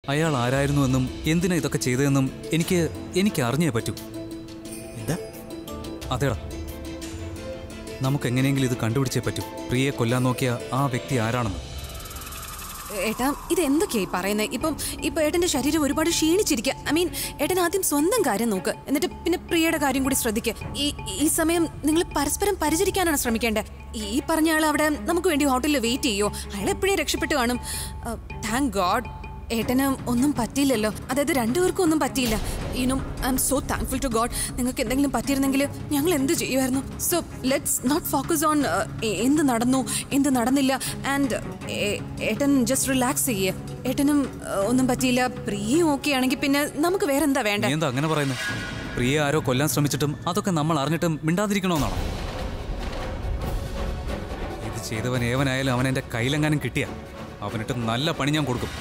അയാൾ ആരായിരുന്നുവെന്നും എന്തിനാ ഇതൊക്കെ ചെയ്തതെന്നും എനിക്ക് എനിക്ക് അറിഞ്ഞേ പറ്റൂ എന്താ അതേടാ നമുക്ക് എങ്ങനെയെങ്കിലും ഇത് കണ്ടുപിടിച്ചേ പറ്റൂ പ്രിയെ കൊല്ലാൻ നോക്കിയ ആ വ്യക്തി ആരാണെന്ന് ഏട്ടാ ഇത് എന്തൊക്കെയായി പറയുന്നത് ഇപ്പം ഇപ്പൊ ഏട്ടന്റെ ശരീരം ഒരുപാട് ക്ഷീണിച്ചിരിക്കുക ഐ മീൻ ഏട്ടൻ ആദ്യം സ്വന്തം കാര്യം നോക്ക് എന്നിട്ട് പിന്നെ പ്രിയയുടെ കാര്യം കൂടി ശ്രദ്ധിക്കുക ഈ ഈ സമയം നിങ്ങൾ പരസ്പരം പരിചരിക്കാനാണ് ശ്രമിക്കേണ്ടത് ഈ പറഞ്ഞ ആൾ അവിടെ നമുക്ക് വേണ്ടി ഹോട്ടലിൽ വെയിറ്റ് ചെയ്യോ അയാൾ എപ്പോഴേ രക്ഷപ്പെട്ടു കാണും താങ്ക് ഗോഡ് ഏട്ടന് ഒന്നും പറ്റിയില്ലല്ലോ അതായത് രണ്ടുപേർക്കും ഒന്നും പറ്റിയില്ല you know I'm so thankful to God നിങ്ങൾക്ക് എന്തെങ്കിലും പറ്റിയിരുന്നെങ്കിൽ ഞങ്ങൾ എന്ത് ചെയ്യുമായിരുന്നു so let's not focus on എന്ത് നടന്നു എന്ത് നടന്നില്ല ആൻഡ് ഏട്ടൻ ജസ്റ്റ് റിലാക്സ് ചെയ്യേ ഏട്ടനും ഏ, ഒന്നും പറ്റിയില്ല പ്രിയയും ഓക്കെ ആണെങ്കിൽ പിന്നെ നമുക്ക് വേറെ എന്താ വേണ്ട നീ എന്താ അങ്ങനെ പറയുന്നത് പ്രിയെ ആരോ കൊല്ലാൻ ശ്രമിച്ചിട്ടും അതൊക്കെ നമ്മൾ അറിഞ്ഞിട്ടും മിണ്ടാതിരിക്കണമെന്നാണോ ഇത് ചെയ്തവൻ ഏവനായാലും അവൻ എൻ്റെ കയ്യിലെങ്ങാനും കിട്ടിയ അവനിട്ട് നല്ല പണി ഞാൻ കൊടുക്കും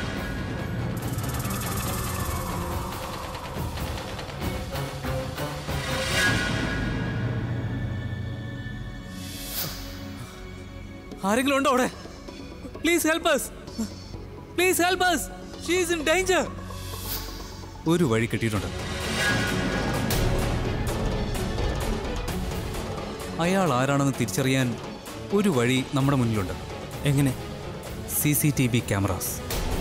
ആരെങ്കിലും ഉണ്ടോ അവിടെ please help us please help us she is in danger ഒരു വഴി കിട്ടിയിട്ടുണ്ട് അയാൾ ആരാണെന്ന് തിരിച്ചറിയാൻ ഒരു വഴി നമ്മുടെ മുന്നിലുണ്ട് എങ്ങനെ C C T V cameras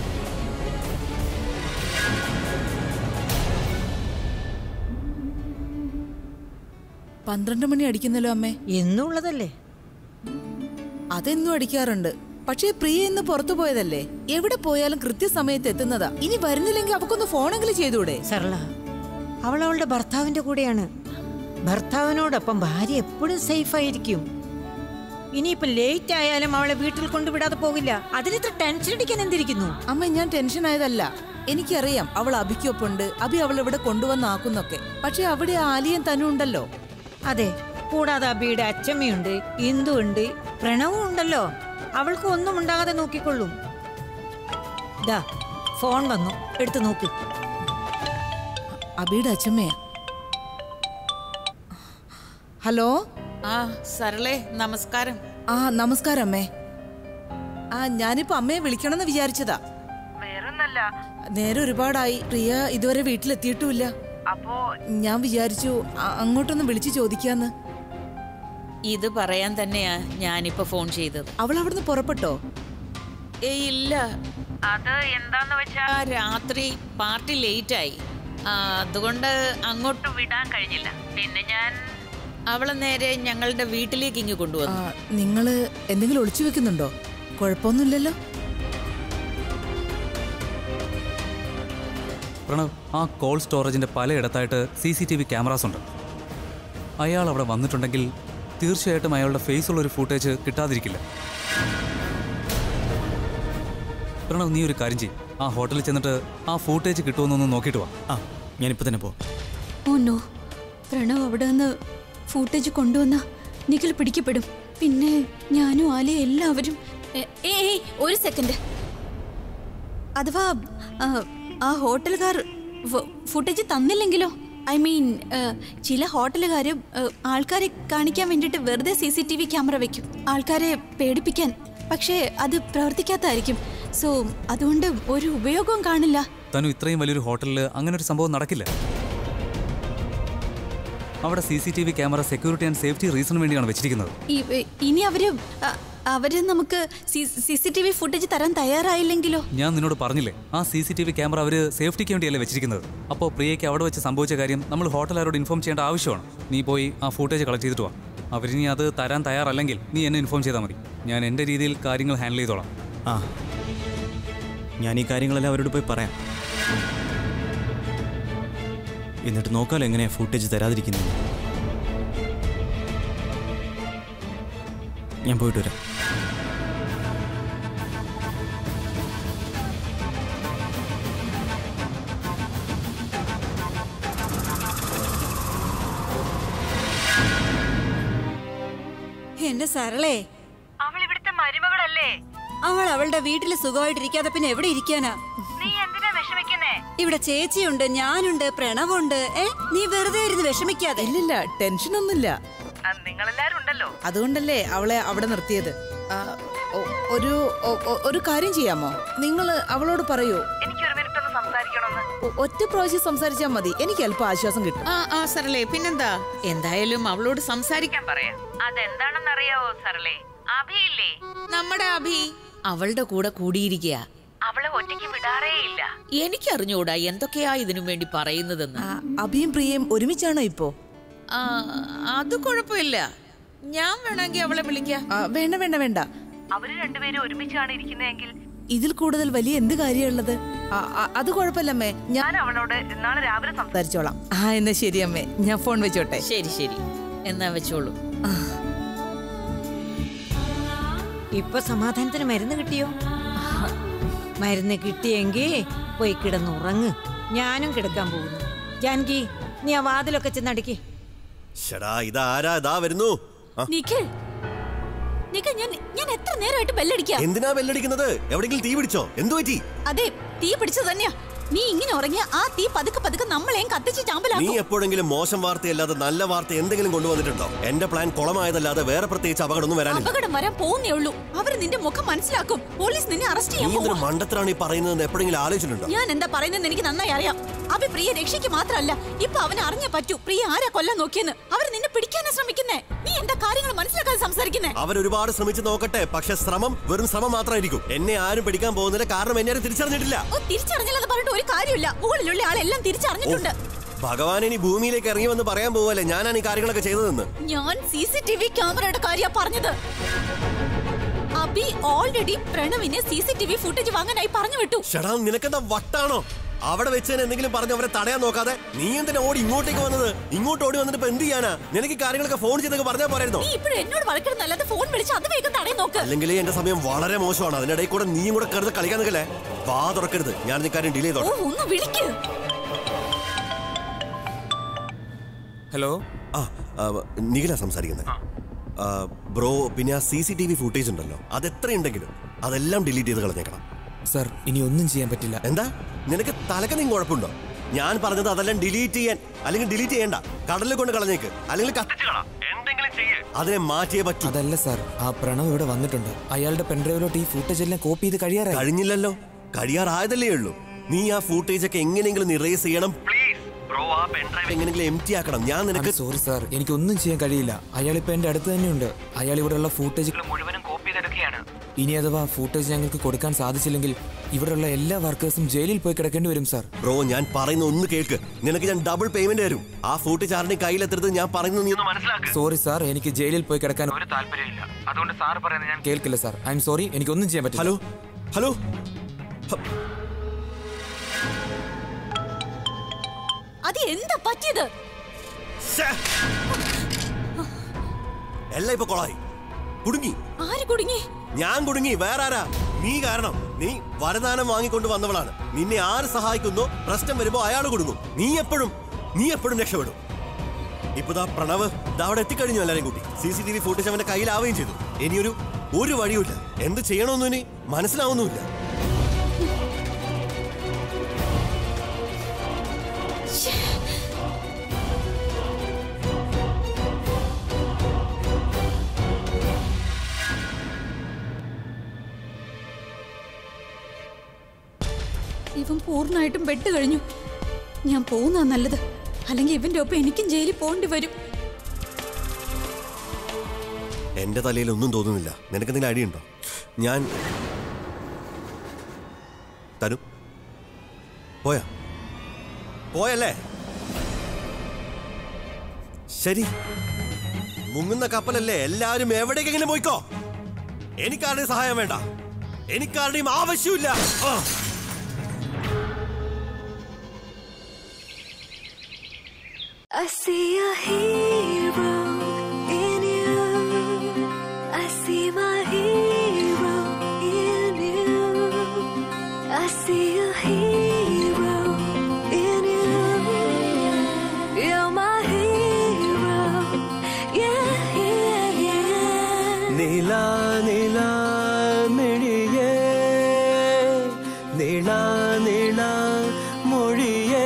പന്ത്രണ്ട് മണി അടിക്കുന്നല്ലോ അമ്മേ എന്നുള്ളതല്ലേ അതെന്നും അടിക്കാറുണ്ട് പക്ഷേ പ്രിയ ഇന്ന് പുറത്തു പോയതല്ലേ എവിടെ പോയാലും കൃത്യസമയത്ത് എത്തുന്നതാ ഇനി വരുന്നില്ലെങ്കിൽ അവക്കൊന്ന് ഫോണെങ്കിലും ചെയ്തൂടെ സർള അവൾ അവളുടെ ഭർത്താവിന്റെ കൂടെയാണ് ഭർത്താവിനോടൊപ്പം ഭാര്യ എപ്പോഴും സേഫ് ആയിരിക്കും ഇനിയിപ്പോ ലേറ്റ് ആയാലും അവളെ വീട്ടിൽ കൊണ്ടുവിടാതെ പോകില്ല അതിനിത്ര ടെൻഷൻ അടിക്കാൻ എന്തിരിക്കുന്നു അമ്മ ഞാൻ ടെൻഷൻ ആയതല്ല എനിക്കറിയാം അവൾ അഭിക്കൊപ്പുണ്ട് അഭി അവൾ ഇവിടെ കൊണ്ടുവന്നാക്കുന്നൊക്കെ പക്ഷെ അവിടെ ആലിയൻ തന്നെ ഉണ്ടല്ലോ അതെ കൂടാതെ അബിയുടെ അച്ചമ്മയുണ്ട് ഇന്ദു ഉണ്ട് പ്രണവും ഉണ്ടല്ലോ അവൾക്ക് ഒന്നും ഉണ്ടാകാതെ നോക്കിക്കൊള്ളും ദാ ഫോൺ വന്നു എടുത്തു നോക്ക് അബിയുടെ അച്ഛമ്മയാ ഹലോ ആ സരളെ നമസ്കാരം ആ നമസ്കാരം അമ്മേ ആ ഞാനിപ്പോ അമ്മയെ വിളിക്കണമെന്ന് വിചാരിച്ചതാ നേരെ ഒരുപാടായി പ്രിയ ഇതുവരെ വീട്ടിലെത്തിയിട്ടുമില്ല അപ്പോ ഞാൻ വിചാരിച്ചു അ- അങ്ങോട്ടൊന്ന് വിളിച്ചു ചോദിക്കാന്ന് ഇത് പറയാൻ തന്നെയാ ഞാനിപ്പോ ഫോൺ ചെയ്തത് അവൾ അവിടുന്ന് പുറപ്പെട്ടോ ഏയ് ഇല്ല അത് എന്താന്ന് വെച്ചാ രാത്രി പാർട്ടി ലേറ്റ് ആയി ആ, അതുകൊണ്ട് അങ്ങോട്ട് വിടാൻ കഴിഞ്ഞില്ല പിന്നെ ഞാൻ അവളെ നേരെ ഞങ്ങളുടെ വീട്ടിലേക്ക് ഇങ്ങ് ആ, കൊണ്ടുവന്നു നിങ്ങള് എന്തെങ്കിലും ഒളിച്ചു വെക്കുന്നുണ്ടോ കുഴപ്പമൊന്നുമില്ലല്ലോ പ്രണവ് ആ കോൾ സ്റ്റോറേജിന്റെ പലയിടത്തായിട്ട് C C T V cameras ഉണ്ട് അയാൾ അവിടെ വന്നിട്ടുണ്ടെങ്കിൽ തീർച്ചയായിട്ടും അയാളുടെ ഫേസുള്ള ഒരു ഫൂട്ടേജ് കിട്ടാതിരിക്കില്ല പ്രണവ് നീ ഒരു കാര്യം ചെയ്യും ആ ഹോട്ടലിൽ ചെന്നിട്ട് ആ ഫൂട്ടേജ് കിട്ടുമെന്നൊന്ന് നോക്കിയിട്ട് വാ ആ ഞാനിപ്പോൾ തന്നെ പോവാം ഓ നോ പ്രണവ് അവിടെ നിന്ന് ഫൂട്ടേജ് കൊണ്ടുവന്ന നിഖിൽ പിടിക്കപ്പെടും പിന്നെ ഞാനും ആലയും എല്ലാവരും ഏ- ഏയ് ഏയ്, ഒരു സെക്കൻഡ് അഥവാ ആ, ആ ഹോട്ടലുകാർ ഫ- ഫുട്ടേജ് തന്നില്ലെങ്കിലോ ഐ മീൻ ചില ഹോട്ടലുകാർ ആൾക്കാരെ കാണിക്കാൻ വേണ്ടിയിട്ട് വെറുതെ C C T V camera വെക്കും ആൾക്കാരെ പേടിപ്പിക്കാൻ പക്ഷേ അത് പ്രവർത്തിക്കാത്തതായിരിക്കും സോ അതുകൊണ്ട് ഒരു ഉപയോഗവും കാണില്ല തനു ഇത്രയും വലിയൊരു ഹോട്ടലിൽ അങ്ങനെ ഒരു സംഭവം നടക്കില്ല അവിടെ C C T V camera security and safety reason വേണ്ടിയാണ് വെച്ചിരിക്കുന്നത് ഈ- ഇനി അവര് അ- അവര് നമുക്ക് C C T V footage തരാൻ തയ്യാറായില്ലെങ്കിലോ ഞാൻ നിന്നോട് പറഞ്ഞില്ലേ ആ C C T V camera അവർ സേഫ്റ്റിക്ക് വേണ്ടിയല്ലേ വെച്ചിരിക്കുന്നത് അപ്പോൾ പ്രിയയ്ക്ക് അവിടെ വെച്ച് സംഭവിച്ച കാര്യം നമ്മൾ ഹോട്ടലുകാരോട് ഇൻഫോം ചെയ്യേണ്ട ആവശ്യമാണ് നീ പോയി ആ ഫുട്ടേജ് കളക്ട് ചെയ്തിട്ട് വാ അവരിനി അത് തരാൻ തയ്യാറല്ലെങ്കിൽ നീ എന്നെ ഇൻഫോം ചെയ്താൽ മതി ഞാൻ എൻ്റെ രീതിയിൽ കാര്യങ്ങൾ ഹാൻഡിൽ ചെയ്തോളാം ആ ഞാൻ ഈ കാര്യങ്ങളെല്ലാം അവരോട് പോയി പറയാം എന്നിട്ട് നോക്കാലോ എങ്ങനെയാ ഫുട്ടേജ് തരാതിരിക്കുന്നത് ഞാൻ പോയിട്ട് വരാം എന്റെ സരളേ അവൾ ഇവിടുത്തെ മരുമകളല്ലേ അവൾ അവളുടെ വീട്ടിൽ സുഖമായിട്ടിരിക്കാതെ പിന്നെ എവിടെ ഇരിക്കാനാ നീ എന്തിനാ വിഷമിക്കുന്നേ ഇവിടെ ചേച്ചിയുണ്ട് ഞാനുണ്ട് പ്രണവുണ്ട് ഏ നീ വെറുതെ ഇരുന്ന് വിഷമിക്കാതെ ഇല്ലില്ല ടെൻഷനൊന്നുമില്ല നിങ്ങളെല്ലാരും ഉണ്ടല്ലോ അതുകൊണ്ടല്ലേ അവളെ അവിടെ നിർത്തിയത് ആ, ഒ- ഒരു ഒ- ഒ- ഒരു കാര്യം ചെയ്യാമോ നിങ്ങൾ അവളോട് പറയൂ എനിക്കൊരു സംസാരിക്കണമെന്ന് ഒ- ഒറ്റ പ്രാവശ്യം സംസാരിച്ചാൽ മതി എനിക്ക് അല്പം ആശ്വാസം കിട്ടും ആ ആ സരളേ പിന്നെന്താ എന്തായാലും അവളോട് സംസാരിക്കാൻ പറയാം അതെന്താണെന്ന് അറിയാവോ സരളെ അഭിയില്ലേ നമ്മുടെ അഭി അവളുടെ കൂടെ കൂടിയിരിക്കുക അവളെ ഒറ്റയ്ക്ക് വിടാറേ ഇല്ല എനിക്കറിഞ്ഞൂടാ എന്തൊക്കെയാ ഇതിനു വേണ്ടി പറയുന്നതെന്ന് ആ, അഭിയും പ്രിയയും ഒരുമിച്ചാണോ ഇപ്പോ ആ, അത് കുഴപ്പമില്ല ഞാൻ വേണമെങ്കിൽ അവളെ വിളിക്കാം ആ, വേണ്ട വേണ്ട വേണ്ട അവര് രണ്ടുപേരും ഒരുമിച്ചാണ് ഇരിക്കുന്നതെങ്കിൽ ഇതിൽ കൂടുതൽ വലിയ എന്ത് കാര്യമുള്ളത് ആ, ആ, അത് കുഴപ്പമില്ലമ്മേ ഞാൻ ഞാൻ അവളോട് നാളെ രാവിലെ സംസാരിക്കും സംസാരിച്ചോളാം ആ എന്നാ ശരി അമ്മേ ഞാൻ ഫോൺ വെച്ചോട്ടെ ശരി ശരി എന്നാ വെച്ചോളൂ ഇപ്പൊ സമാധാനത്തിന് മരുന്ന് കിട്ടിയോ മരുന്ന് കിട്ടിയെങ്കിൽ പോയി കിടന്നുറങ്ങ് ഞാനും കിടക്കാൻ പോകുന്നു ജാനകി നീ ആ വാതിലൊക്കെ ചെന്നടക്കി ഷടാ ഇതാരാ ഇതാ വരുന്നു ആ, നിഖിൽ നിഖിൽ ഞാൻ ഞാൻ എത്ര നേരമായിട്ട് ബെല്ലടിക്കാം എന്തിനാ ബെല്ലടിക്കുന്നത് എവിടെങ്കിലും തീ പിടിച്ചോ എന്തു പറ്റി അതെ തീ പിടിച്ചത് തന്നെയാ നീ ഇങ്ങനെ ഉറങ്ങിയ ആ തീ പതുക്കെ പതുക്കെ നമ്മളെയും കത്തിച്ച് നീ ചാമ്പലാക്കും എപ്പോഴെങ്കിലും മോശം വാർത്തയല്ലാതെ നല്ല വാർത്ത എന്തെങ്കിലും കൊണ്ടുവന്നിട്ടുണ്ടോ എന്റെ പ്ലാൻ കുളമായതല്ലാതെ വേറെ പ്രത്യേകിച്ച് അപകടമൊന്നും വരാനില്ല അപകടം വരാൻ പോകുന്നേ ഉള്ളൂ അവര് നിന്റെ മുഖം മനസ്സിലാക്കും പോലീസ് നിന്നെ അറസ്റ്റ് നീ ചെയ്യാൻ എന്തൊരു പോവാ മണ്ടത്തിലാണ് ഈ പറയുന്നതെന്ന് എപ്പോഴെങ്കിലും ആലോചിച്ചിട്ടുണ്ടോ ഞാൻ എന്താ പറയുന്നത് എനിക്ക് നന്നായി അറിയാം അഭി പ്രിയ രക്ഷയ്ക്ക് മാത്രമല്ല ഇപ്പൊ അവനെ അറിഞ്ഞേ പറ്റൂ പ്രിയ ആരാ കൊല്ലാൻ നോക്കിയെന്ന് അവർ നിന്നെ പിടിക്കാനാ ശ്രമിക്കുന്നേ നീ എന്താ കാര്യങ്ങൾ മനസ്സിലാക്കാതെ സംസാരിക്കുന്നേ അവരൊരുപാട് ശ്രമിച്ചു നോക്കട്ടെ പക്ഷെ ശ്രമം വെറും ശ്രമം മാത്രമായിരിക്കും എന്നെ ആരും പിടിക്കാൻ പോകുന്നില്ല കാരണം എന്നെ ആരും തിരിച്ചറിഞ്ഞിട്ടില്ല ഓ തിരിച്ചറിഞ്ഞില്ലെന്ന് പറഞ്ഞിട്ട് ഒരു കാര്യമില്ല മുകളിലുള്ള ആളെല്ലാം തിരിച്ചറിഞ്ഞിട്ടുണ്ട് ഭഗവാൻ ഇനി ഭൂമിയിലേക്ക് ഇറങ്ങി വന്ന് പറയാൻ പോവല്ലേ ഞാനാണ് ഈ കാര്യങ്ങളൊക്കെ ചെയ്തതെന്ന് ഞാൻ സി സി ടി വി ക്യാമറയുടെ കാര്യ പറഞ്ഞത് അബി ഓൾറെഡി പ്രണവിനെ C C T V footage വാങ്ങാനായി പറഞ്ഞു വിട്ടു ഷടാ നിനക്കെന്താ വട്ടാണോ അവിടെ വെച്ച് തന്നെ എന്തെങ്കിലും പറഞ്ഞ് അവരെ തടയാൻ നോക്കാതെ നീ എന്തിനാ ഓടി ഇങ്ങോട്ടേക്ക് വന്നത് ഇങ്ങോട്ട് ഓടി വന്നിട്ട് ഇപ്പൊ എന്ത് ചെയ്യാനാ നിനക്ക് ഈ കാര്യങ്ങളൊക്കെ ഫോൺ ചെയ്തൊക്കെ പറഞ്ഞാൽ പോരായിരുന്നോ നീ ഇപ്പോഴും എന്നോട് വഴക്കിടുന്നല്ലാതെ ഫോൺ വിളിച്ച് അത് വേഗം തടയാൻ നോക്ക് അല്ലെങ്കിൽ എന്റെ സമയം വളരെ മോശമാണ് അതിനിടയിൽ കൂടെ നീയും കൂടെ കരുത് കളിക്കാൻ നിൽക്കല്ലേ വാ തുറക്കരുത് ഞാൻ ഈ കാര്യം ഡിലേ ഓ ചെയ്തോട്ടെ ഒന്ന് വിളിക്ക് ഹലോ ആ ആ, നിഖില സംസാരിക്കുന്നത് ബ്രോ പിന്നെ ആ C C T V footage ഉണ്ടല്ലോ അത് എത്രയുണ്ടെങ്കിലും അതെല്ലാം ഡിലീറ്റ് ചെയ്ത് കളഞ്ഞേക്കണം സർ ഇനി ഒന്നും ചെയ്യാൻ പറ്റില്ല എന്താ നിനക്ക് തലക്കെന്തെങ്കിലും കുഴപ്പമുണ്ടോ ഞാൻ പറഞ്ഞത് അതെല്ലാം ഡിലീറ്റ് ചെയ്യാൻ അല്ലെങ്കിൽ ഡിലീറ്റ് ചെയ്യണ്ട കടലിൽ കൊണ്ട് കളഞ്ഞേക്ക് അല്ലെങ്കിൽ കത്തിച്ച് കളാ. എന്തെങ്കിലും ചെയ്യ് അതിനെ മാറ്റിയേ പറ്റൂ അതല്ല സാർ ആ പ്രണവ് ഇവിടെ വന്നിട്ടുണ്ട് അയാളുടെ പെൻഡ്രൈവിലോട്ട് ഈ ഫുട്ടേജ് എല്ലാം കോപ്പി ചെയ്ത് കഴിയാറായി കഴിഞ്ഞില്ലല്ലോ കഴിയാറായതല്ലേ ഉള്ളൂ നീ ആ ഫൂട്ടേജ് ഒക്കെ എങ്ങനെയെങ്കിലും ഇറേസ് ചെയ്യണം എങ്ങനെയെങ്കിലും എം ടി ആക്കണം ഞാൻ നിനക്ക് സോറി സാർ എനിക്കൊന്നും ചെയ്യാൻ കഴിയില്ല അയാൾ ഇപ്പൊ എന്റെ അടുത്ത് തന്നെയുണ്ട് അയാൾ ഇവിടെയുള്ള ഫൂട്ടേജ് മുഴുവനും കോപ്പി ചെയ്തെടുക്കുകയാണ് ഇനി അഥവാ ഫൂട്ടേജ് ഞങ്ങൾക്ക് കൊടുക്കാൻ സാധിച്ചില്ലെങ്കിൽ ഇവിടെയുള്ള എല്ലാ വർക്കേഴ്സും ജയിലിൽ പോയി കിടക്കേണ്ടി വരും സാർ ബ്രോ ഞാൻ പറയുന്ന ഒന്ന് കേൾക്ക് നിനക്ക് ഞാൻ ഡബിൾ പേയ്മെന്റ് തരും ആ ഫൂട്ടേജ് ആരുടെ കയ്യിലെത്തരുത് ഞാൻ പറയുന്നത് നീ ഒന്ന് മനസ്സിലാക്ക് സോറി സാർ എനിക്ക് ജയിലിൽ പോയി കിടക്കാൻ ഒരു താല്പര്യമില്ല അതുകൊണ്ട് സാർ പറയുന്നത് ഞാൻ കേൾക്കില്ല സാർ ഐ എം സോറി എനിക്കൊന്നും ചെയ്യാൻ പറ്റില്ല ഹലോ ഹലോ അത് എന്താ പറ്റിയത് ശ്ശേ. എല്ലാം ഇപ്പൊ കൊളായി കുടുങ്ങി ആര് കുടുങ്ങി ഞാൻ കുടുങ്ങി വേറെ ആരാ നീ കാരണം നീ വരദാനം വാങ്ങിക്കൊണ്ട് വന്നവളാണ് നിന്നെ ആര് സഹായിക്കുന്നു പ്രശ്നം വരുമ്പോ അയാൾ കുടുങ്ങും നീ എപ്പോഴും നീ എപ്പോഴും രക്ഷപ്പെടും ഇപ്പൊ ദാ പ്രണവ് ദാ അവിടെ എത്തിക്കഴിഞ്ഞു എല്ലാരും കൂട്ടി C C T V footage അവന്റെ കയ്യിലാവുകയും ചെയ്തു ഇനിയൊരു ഒരു വഴിയുമില്ല എന്ത് ചെയ്യണമെന്നും ഇനി മനസ്സിലാവുന്നുമില്ല ഇവൻ പൂർണ്ണമായിട്ടും ബെഡ് കഴിഞ്ഞു ഞാൻ പോകുന്നതാ നല്ലത് അല്ലെങ്കിൽ ഇവന്റെ ഒപ്പം എനിക്കും ജയിലിൽ പോകേണ്ടി വരും എന്റെ തലയിൽ ഒന്നും തോന്നുന്നില്ല നിനക്ക് എന്തെങ്കിലും അടിയുണ്ടോ ഞാൻ തരും പോയാ പോയല്ലേ ശരി മുങ്ങുന്ന കപ്പലല്ലേ എല്ലാരും എവിടേക്കെങ്കിലും പോയിക്കോ എനിക്കാരുടെയും സഹായം വേണ്ട എനിക്കാരുടെയും ആവശ്യമില്ല ആ. I see a hero in you. I see my hero in you. I see a hero in you. You're my hero. Yeah, yeah, yeah. നീല നീല മിഴിയേ നീള നീള മൊഴിയേ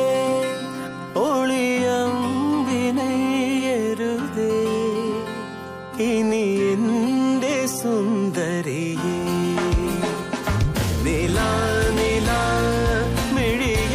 ഒളിയം വിനയരുതേ ഇനി എൻ്റെ സുന്ദരിയേ നീല നീല മിഴിയേ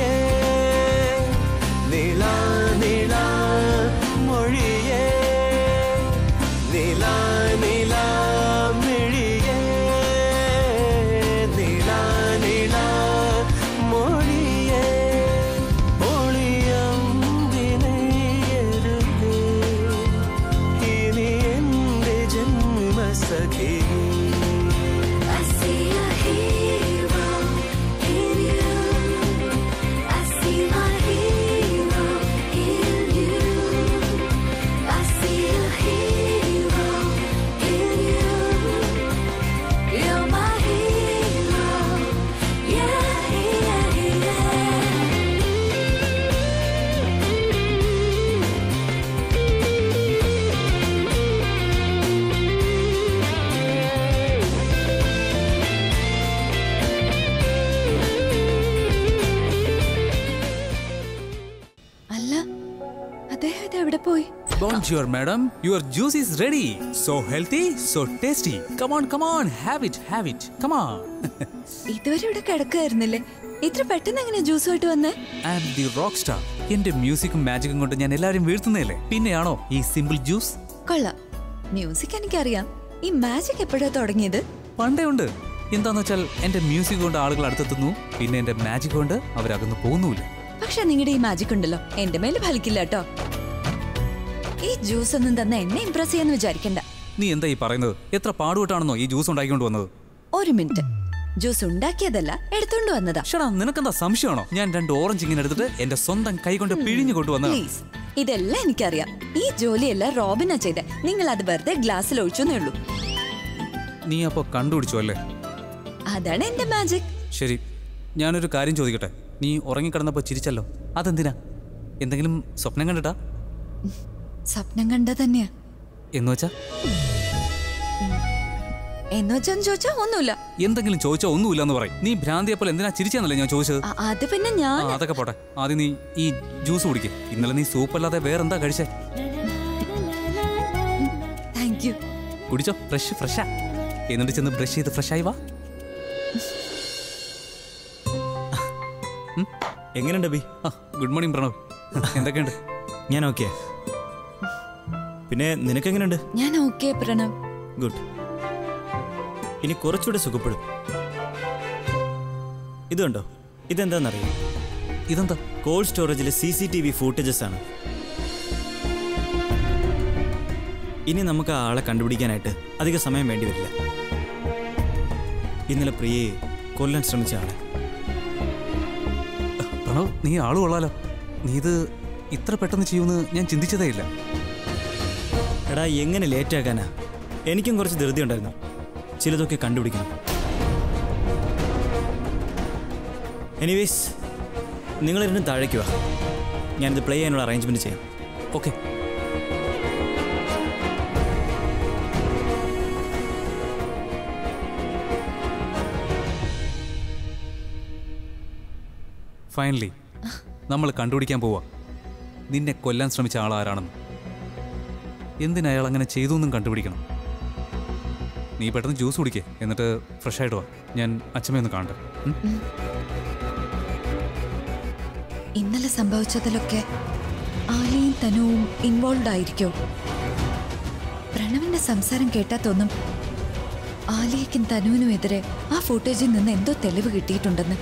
പോയി Bonjour, madam. Your juice is ready. So healthy, so tasty. Come on, come on. Have it, have it. Come on. ഇതുവരെ ഇവിടെ കിടക്കായിരുന്നില്ലേ ഇത്ര പെട്ടെന്ന് എങ്ങനെ ജ്യൂസുമായിട്ട് വന്നേ I am the rock star. എന്റെ മ്യൂസിക്കും മാജിക്കും കൊണ്ട് ഞാൻ എല്ലാവരും വീഴ്ത്തുന്നതല്ലേ പിന്നെയാണോ ഈ സിമ്പിൾ ജ്യൂസ് കൊള്ളാം മ്യൂസിക് എനിക്കറിയാം ഈ മാജിക് എപ്പോഴാ തുടങ്ങിയത് പണ്ടേ ഉണ്ട് എന്താന്ന് വെച്ചാൽ എന്റെ മ്യൂസിക് കൊണ്ട് ആളുകൾ അടുത്തെത്തുന്നു പിന്നെ എന്റെ മാജിക് കൊണ്ട് അവരകന്ന് പോകുന്നുമില്ല പക്ഷെ നിങ്ങളുടെ ഈ മാജിക് ഉണ്ടല്ലോ എന്റെ മേലെ ഫലിക്കില്ല കേട്ടോ ഈ ജ്യൂസ് ഒന്നും തന്നെ എന്നെ ഇംപ്രസ് ചെയ്യാന്ന് വിചാരിക്കണ്ട നീ എന്താ ഈ പറയുന്നത് എത്ര പാടുപെട്ടാണെന്നോ ഈ ജ്യൂസ് ഉണ്ടാക്കിക്കൊണ്ട് വന്നത് ഒരു മിനിറ്റ് ജ്യൂസ് ഉണ്ടാക്കിയതല്ല എടുത്തോണ്ട് വന്നതാ ഷടാ നിനക്കെന്താ സംശയമാണോ ഞാൻ രണ്ട് ഓറഞ്ച് ഇങ്ങനെ എടുത്തിട്ട് എന്റെ സ്വന്തം കൈ കൊണ്ട് പിഴിഞ്ഞു കൊണ്ടുവന്നതാണ് പ്ലീസ് ഇതെല്ലാം എനിക്കറിയാം ഈ ജോലിയെല്ലാം റോബിനാ ചെയ്ത നിങ്ങൾ അത് വെറുതെ ഗ്ലാസ്സിൽ ഒഴിച്ചെന്നേ ഉള്ളൂ നീ അപ്പോ കണ്ടുപിടിച്ചു അല്ലേ അതാണ് എന്റെ മാജിക് ശരി ഞാനൊരു കാര്യം ചോദിക്കട്ടെ നീ ഉറങ്ങിക്കിടന്നപ്പോ ചിരിച്ചല്ലോ അതെന്തിനാ എന്തെങ്കിലും സ്വപ്നം കണ്ടിട്ടാ സ്വപ്നം കണ്ട തന്നെയാ എന്ന് വെച്ചാ എന്ന് വെച്ചാന്ന് ചോദിച്ചാ ഒന്നുമില്ല എന്തെങ്കിലും ചോദിച്ചാ ഒന്നുമില്ല എന്ന് പറയും നീ ഭ്രാന്തിയപ്പോൾ എന്തിനാ ചിരിച്ചെന്നല്ലേ ഞാൻ ചോദിച്ചത് അ- അത് പിന്നെ ആ, ഞാൻ അതൊക്കെ പോട്ടെ ആദ്യം നീ ഈ ജ്യൂസ് കുടിക്ക് ഇന്നലെ നീ സൂപ്പ് അല്ലാതെ വേറെന്താ കഴിച്ചേ താങ്ക് യു കുടിച്ചോ ഫ്രഷ് ഫ്രഷാ എന്നിട്ട് ചെന്ന് ബ്രഷ് ചെയ്ത് ഫ്രഷ് ആയി വാ എങ്ങനെയുണ്ട് ബി ഗുഡ് മോർണിംഗ് പ്രണവ് എന്തൊക്കെയുണ്ട് ഞാൻ ഓക്കെ പിന്നെ നിനക്കെങ്ങനെയുണ്ട് ഞാൻ ഓക്കെ പ്രണവ് ഗുഡ് ഇനി കുറച്ചുകൂടെ സുഖപ്പെടും ഇത് കണ്ടോ ഇതെന്താണെന്നറിയോ ഇതെന്താ കോൾഡ് സ്റ്റോറേജിലെ C C T V footages ആണ് ഇനി നമുക്ക് ആ ആളെ കണ്ടുപിടിക്കാനായിട്ട് അധിക സമയം വേണ്ടി വരില്ല ഇന്നലെ പ്രിയയെ കൊല്ലാൻ ശ്രമിച്ച ആളെ പ്രണവ് നീ ആള് കൊള്ളാലോ നീ ഇത് ഇത്ര പെട്ടെന്ന് ചെയ്യുമെന്ന് ഞാൻ ചിന്തിച്ചതേ ഇല്ല എടാ എങ്ങനെ ലേറ്റ് ആക്കാനാ എനിക്കും കുറച്ച് ധൃതി ഉണ്ടായിരുന്നു ചിലതൊക്കെ കണ്ടുപിടിക്കണം എനിവേസ് നിങ്ങൾ രണ്ടും താഴേക്ക് വാ ഞാനിത് പ്ലേ ചെയ്യാനുള്ള അറേഞ്ച്മെന്റ് ചെയ്യാം ഓക്കെ ഫൈനലി നമ്മൾ കണ്ടുപിടിക്കാൻ പോവാ നിന്നെ കൊല്ലാൻ ശ്രമിച്ച ആൾ ആരാണെന്ന് എന്തിനാ അയാൾ അങ്ങനെ ചെയ്തു എന്നും കണ്ടുപിടിക്കണം നീ പെട്ടെന്ന് ജ്യൂസ് കുടിക്കേ എന്നിട്ട് ഫ്രഷ് ആയിട്ട് വാ ഞാൻ അച്ഛമ്മയൊന്ന് കാണട്ടെ ഉം? ഇന്നലെ സംഭവിച്ചതിലൊക്കെ ആലിയും തനുവും ഇൻവോൾവ് ആയിരിക്കോ പ്രണവിന്റെ സംസാരം കേട്ടാ തോന്നും ആലിയയ്ക്കും തനുവിനും എതിരെ ആ ഫുട്ടേജിൽ നിന്ന് എന്തോ തെളിവ് കിട്ടിയിട്ടുണ്ടെന്ന്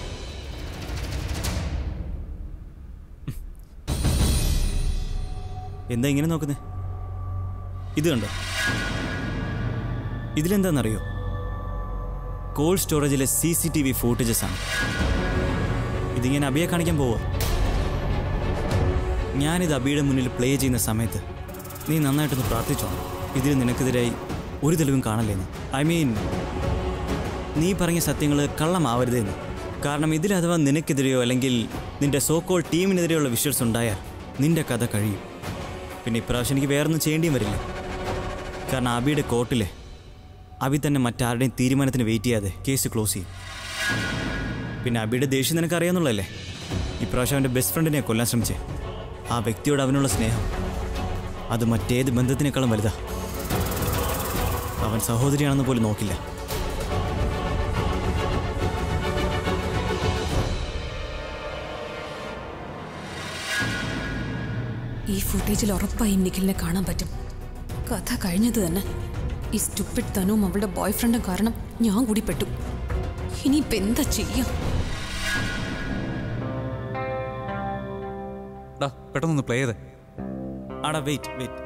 എന്താ ഇങ്ങനെ നോക്കുന്നേ ഇത് കണ്ടോ ഇതിലെന്താണെന്നറിയോ കോൾഡ് സ്റ്റോറേജിലെ C C T V footages ആണ് ഇതിങ്ങനെ അബിയെ കാണിക്കാൻ പോവോ ഞാനിത് അബിയുടെ മുന്നിൽ പ്ലേ ചെയ്യുന്ന സമയത്ത് നീ നന്നായിട്ടൊന്ന് പ്രാർത്ഥിച്ചോ ഇതിൽ നിനക്കെതിരായി ഒരു തെളിവും കാണല്ലേന്ന് ഐ മീൻ നീ പറഞ്ഞ സത്യങ്ങൾ കള്ളമാവരുതെന്ന് കാരണം ഇതിൽ അഥവാ നിനക്കെതിരെയോ അല്ലെങ്കിൽ നിന്റെ സോക്കോൾ ടീമിനെതിരെയുള്ള വിഷ്വൽസ് ഉണ്ടായാൽ നിന്റെ കഥ കഴിയും പിന്നെ ഇപ്രാവശ്യം എനിക്ക് വേറൊന്നും ചെയ്യേണ്ടിയും വരില്ല കാരണം അബിയുടെ കോർട്ടിലെ അബി തന്നെ മറ്റാരുടെയും തീരുമാനത്തിന് വെയിറ്റ് ചെയ്യാതെ കേസ് ക്ലോസ് ചെയ്യും പിന്നെ അബിയുടെ ദേഷ്യം നിനക്ക് അറിയാന്നുള്ളതല്ലേ ഇപ്രാവശ്യം അവൻ്റെ ബെസ്റ്റ് ഫ്രണ്ടിനെ കൊല്ലാൻ ശ്രമിച്ചേ ആ വ്യക്തിയോട് അവനുള്ള സ്നേഹം അത് മറ്റേത് ബന്ധത്തിനേക്കാളും വലുതാ അവൻ സഹോദരിയാണെന്ന് പോലും നോക്കില്ല ഈ ഫുട്ടേജിൽ ഉറപ്പായും നിഖിലിനെ കാണാൻ പറ്റും കഥ കഴിഞ്ഞത് തന്നെ ഈ സ്റ്റുപ്പിഡ് തനുവും അവളുടെ ബോയ് ഫ്രണ്ടും കാരണം ഞാൻ കൂടി പെട്ടു ഇനിയിപ്പോ എന്താ ചെയ്യാം ഡാ പെട്ടെന്നൊന്ന് പ്ലേ ചെയ്തേ ആടാ വെയിറ്റ് വെയിറ്റ്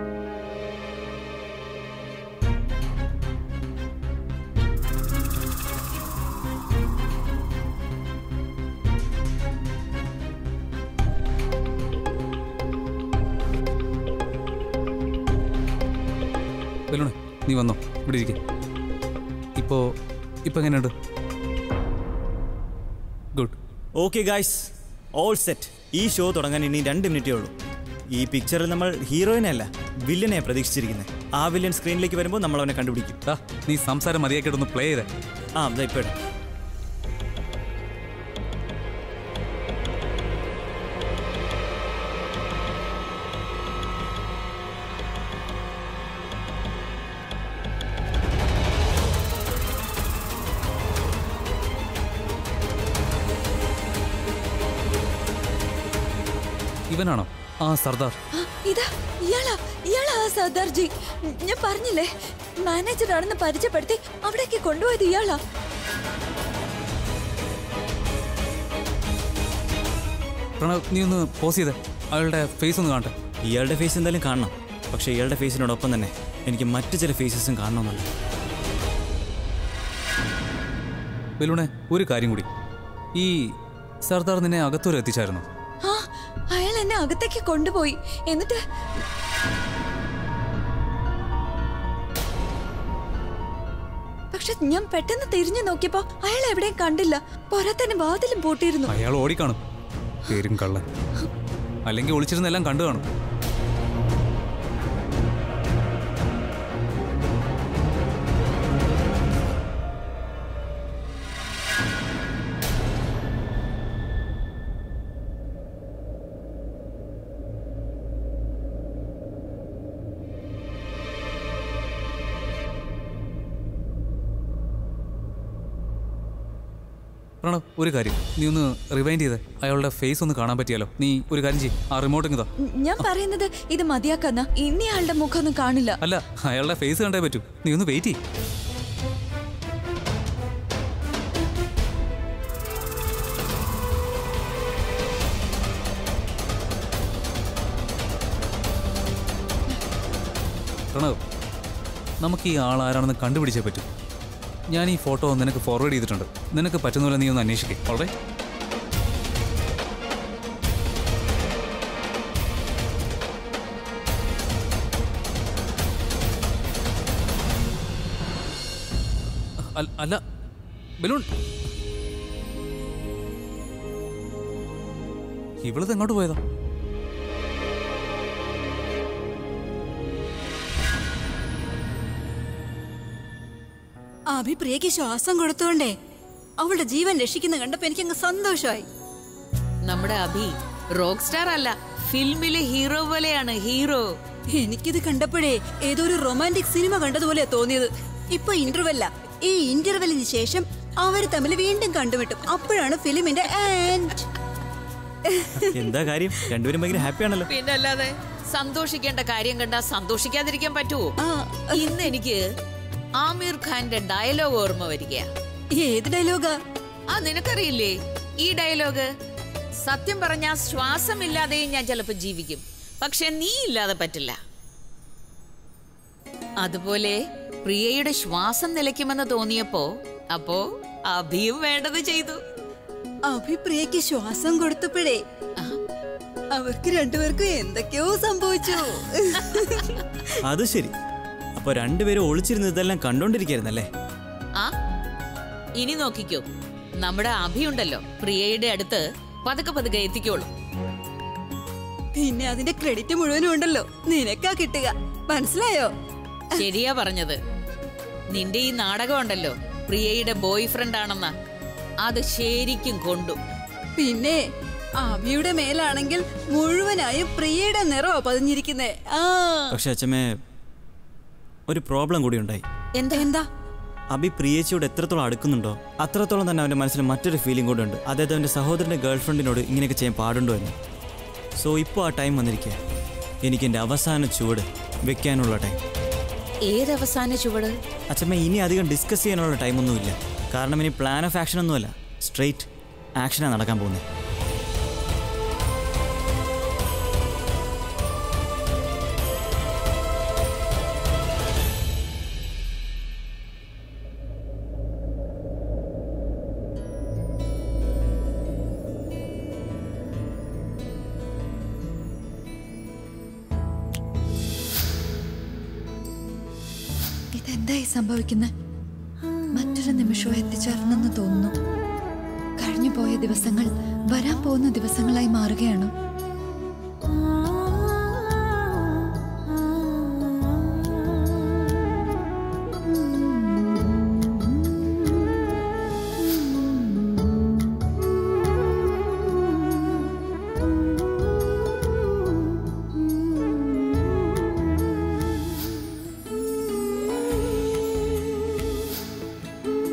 ബലൂണേ നീ വന്നോ ഇവിടെ ഇരിക്കെ ഇപ്പോ ഇപ്പൊ എങ്ങനെയുണ്ട് good okay guys all set ഈ ഷോ തുടങ്ങാൻ ഇനി രണ്ട് മിനിറ്റേ ഉള്ളൂ ഈ പിക്ചറിൽ നമ്മൾ ഹീറോയിനെ അല്ല വില്ലനെ പ്രതീക്ഷിച്ചിരിക്കുന്നത് ആ വില്ലൻ സ്ക്രീനിലേക്ക് വരുമ്പോൾ നമ്മൾ അവനെ കണ്ടുപിടിക്കും നീ സംസാരം മതിയാക്കിയിട്ടൊന്ന് പ്ലേ ചെയ്തേ ആ ദാ ഇപ്പൊ ഇടാം. ഇവനാണോ ആ സർദാർ ആ, ഇതാ ഇയാളാ ഇയാളാ ആ സർദാർജി ഞാൻ പറഞ്ഞില്ലേ മാനേജറാണെന്ന് പരിചയപ്പെടുത്തി അവിടേക്ക് കൊണ്ടുപോയത് ഇയാളാ പ്രണവ് നീ ഒന്ന് പോസ് ചെയ്തേ അയാളുടെ ഫേസ് ഒന്ന് കാണട്ടെ ഇയാളുടെ ഫേസ് എന്തായാലും കാണണം പക്ഷേ ഇയാളുടെ ഫേസിനോടൊപ്പം തന്നെ എനിക്ക് മറ്റു ചില ഫേസസും കാണണമെന്നുണ്ട് ബലൂണെ ഒരു കാര്യം കൂടി ഈ സർദാർ നിന്നെ അകത്തൂരെ എത്തിച്ചായിരുന്നു ആ അയാൾ എന്നെ അകത്തേക്ക് കൊണ്ടുപോയി എന്നിട്ട് പക്ഷെ ഞാൻ പെട്ടെന്ന് തിരിഞ്ഞു നോക്കിയപ്പോ അയാൾ എവിടെയും കണ്ടില്ല പുറത്തന്നെ വാതിലും പൂട്ടിയിരുന്നു അയാൾ ഓടിക്കാണും പേരും കള്ളൻ അല്ലെങ്കിൽ ഒളിച്ചിരുന്നെല്ലാം കണ്ടു കാണും പ്രണവ് ഒരു കാര്യം നീ ഒന്ന് റിവൈൻഡ് ചെയ്തേ അയാളുടെ ഫേസ് ഒന്ന് കാണാൻ പറ്റിയാലോ നീ ഒരു കാര്യം ചെയ്യ് ആ റിമോട്ട് ഇങ്ങതാ ഞാൻ പറയുന്നത് ഇത് മതിയാക്കാന്ന ഇനി ആളുടെ മുഖമൊന്നും കാണില്ല അല്ല അയാളുടെ ഫേസ് കണ്ടേ പറ്റൂ നീ ഒന്ന് വെയിറ്റ് ചെയ്യ് പ്രണവ് നമുക്ക് ഈ ആൾ ആരാണെന്ന് കണ്ടുപിടിച്ചേ പറ്റൂ ഞാൻ ഈ ഫോട്ടോ നിനക്ക് ഫോർവേഡ് ചെയ്തിട്ടുണ്ട് നിനക്ക് പറ്റുന്ന പോലെ നീ ഒന്ന് അന്വേഷിക്കേ ഓൾറേ അൽ- അല്ല ബലൂൺ ഇവളത് എങ്ങോട്ട് പോയതാ അഭിപ്രിയക്ക് ശ്വാസം കൊടുത്തോണ്ടേ അവളുടെ ജീവൻ രക്ഷിക്കുന്ന കണ്ടപ്പോ എനിക്കങ്ങ് സന്തോഷമായി നമ്മുടെ അഭി റോക്ക് സ്റ്റാർ അല്ല ഫിൽമിലെ ഹീറോ പോലെയാണ് ഹീറോ എനിക്കിത് കണ്ടപ്പോഴേ ഏതോ ഒരു റൊമാൻറ്റിക് സിനിമ കണ്ടതുപോലെ തോന്നിയത് ഇപ്പൊ ഇന്റർവെല്ല ഈ ഇന്റർവെല്ലിന് ശേഷം അവര് തമ്മിൽ വീണ്ടും കണ്ടുമുട്ടും അപ്പോഴാണ് ഫിലിമിന്റെ എൻഡ് എന്താ കാര്യം രണ്ടുപേരും ഭയങ്കര ഹാപ്പി ആണല്ലോ പിന്നല്ലാതെ സന്തോഷിക്കേണ്ട കാര്യം കണ്ടാ സന്തോഷിക്കാതിരിക്കാൻ പറ്റുമോ ഇന്ന് എനിക്ക് ആമിർ ഖാന്റെ ഡയലോഗ് ഓർമ്മ വരിക ഏത് ഡയലോഗാ ആ നിനക്കറിയില്ലേ ഈ ഡയലോഗ് സത്യം പറഞ്ഞാ ശ്വാസമില്ലാതെയും ഞാൻ ചിലപ്പോ ജീവിക്കും പക്ഷെ നീ ഇല്ലാതെ പറ്റില്ല അതുപോലെ പ്രിയയുടെ ശ്വാസം നിലയ്ക്കുമെന്ന് തോന്നിയപ്പോ അപ്പോ അഭിയും വേണ്ടത് ചെയ്തു അഭിപ്രിയക്ക് ശ്വാസം കൊടുത്തപ്പോഴേ അവർക്ക് രണ്ടുപേർക്കും എന്തൊക്കെയോ സംഭവിച്ചു അത് ശരി അപ്പൊ രണ്ടുപേരും ഒളിച്ചിരുന്ന് ഇതെല്ലാം കണ്ടോണ്ടിരിക്കായിരുന്നല്ലേ ആ ഇനി നോക്കിക്കോ നമ്മുടെ അഭിയുണ്ടല്ലോ പ്രിയയുടെ അടുത്ത് പതുക്കെ പതുക്കെ എത്തിക്കോളൂ പിന്നെ അതിന്റെ ക്രെഡിറ്റ് മുഴുവനും ഉണ്ടല്ലോ നിനക്കാ കിട്ടുക മനസ്സിലായോ ശരിയാ പറഞ്ഞത് നിന്റെ ഈ നാടകം ഉണ്ടല്ലോ പ്രിയയുടെ ബോയ് ഫ്രണ്ട് ആണെന്ന് അത് ശരിക്കും കൊണ്ടു പിന്നെ അഭിയുടെ മേലാണെങ്കിൽ മുഴുവനായും പ്രിയയുടെ നിറവാ പതിഞ്ഞിരിക്കുന്നേ ആ പക്ഷെ അച്ഛമ്മേ ഒരു പ്രോബ്ലം കൂടി ഉണ്ടായി എന്താ എന്താ അബി പ്രിയേച്ചിയോട് എത്രത്തോളം അടുക്കുന്നുണ്ടോ അത്രത്തോളം തന്നെ അവന്റെ മനസ്സിൽ മറ്റൊരു ഫീലിംഗ് കൂടെ ഉണ്ട് അതായത് അവന്റെ സഹോദരന്റെ ഗേൾഫ്രണ്ടിനോട് ഇങ്ങനെയൊക്കെ ചെയ്യാൻ പാടുണ്ടോ എന്ന് സോ ഇപ്പോൾ ആ ടൈം വന്നിരിക്കുക എനിക്ക് എൻ്റെ അവസാന ചുവട് വെക്കാനുള്ള ടൈം ഏതവസാന ചുവട് അച്ഛമ്മ ഇനി അധികം ഡിസ്കസ് ചെയ്യാനുള്ള ടൈമൊന്നുമില്ല കാരണം ഇനി പ്ലാൻ ഓഫ് ആക്ഷൻ ഒന്നുമല്ല സ്ട്രെയിറ്റ് ആക്ഷനാണ് നടക്കാൻ പോകുന്നത് ഇതെന്തായി സംഭവിക്കുന്നത് മറ്റൊരു നിമിഷവും എത്തിച്ചേർന്നെന്ന് തോന്നുന്നു കഴിഞ്ഞു പോയ ദിവസങ്ങൾ വരാൻ പോകുന്ന ദിവസങ്ങളായി മാറുകയാണ്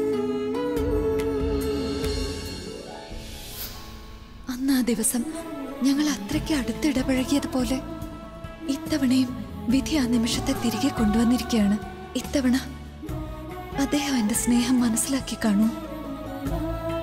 അന്ന് ആ ദിവസം ഞങ്ങൾ അത്രയ്ക്ക് അടുത്തിടപഴകിയതുപോലെ ഇത്തവണയും വിധി ആ നിമിഷത്തെ തിരികെ കൊണ്ടുവന്നിരിക്കുകയാണ് ഇത്തവണ അദ്ദേഹം എന്റെ സ്നേഹം മനസ്സിലാക്കി കാണൂ